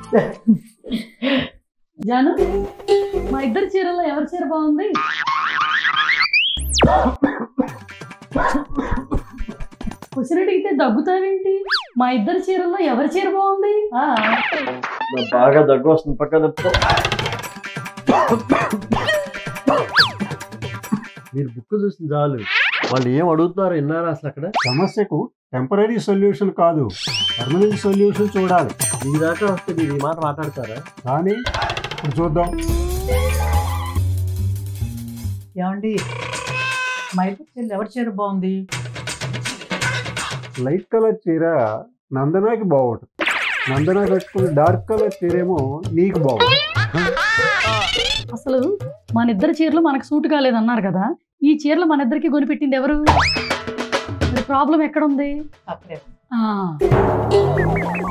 జాను మా ఇద్దరి చీరల్లో ఎవరి చీర బాగుంది క్వశ్చన్ అడిగితే దగ్గుతావేంటి మా ఇద్దరి చీరల్లో ఎవరి చీర బాగుంది ఆ, నాకు బాగా దగ్గు వస్తుంది పక్క తప్పుకో మీరు బుక్ చూసిన చాలు వాళ్ళు ఏం అడుగుతున్నారు విన్నారా అసలు అక్కడ సమస్యకు టెంపరీ సొల్యూషన్ కాదు పర్మనెంట్ సొల్యూషన్ చూడాలి మీ దాకా వస్తే మీరు ఈ మాట మాట్లాడతారా కానీ ఇప్పుడు చూద్దాం ఏమండి మా ఇద్దరి చీరలు ఎవరి చీర బాగుంది లైట్ కలర్ చీర నందనాకి బాగుంటుంది నందన కట్టుకున్న డార్క్ కలర్ చీర ఏమో నీకు బాగుంటుంది అసలు మన ఇద్దరి చీరలు మనకు సూట్ కాలేదన్నారు కదా ఈ చీరలు మన ఇద్దరికి కొనిపెట్టింది ఎవరు మరి ప్రాబ్లం ఎక్కడ ఉంది ఆ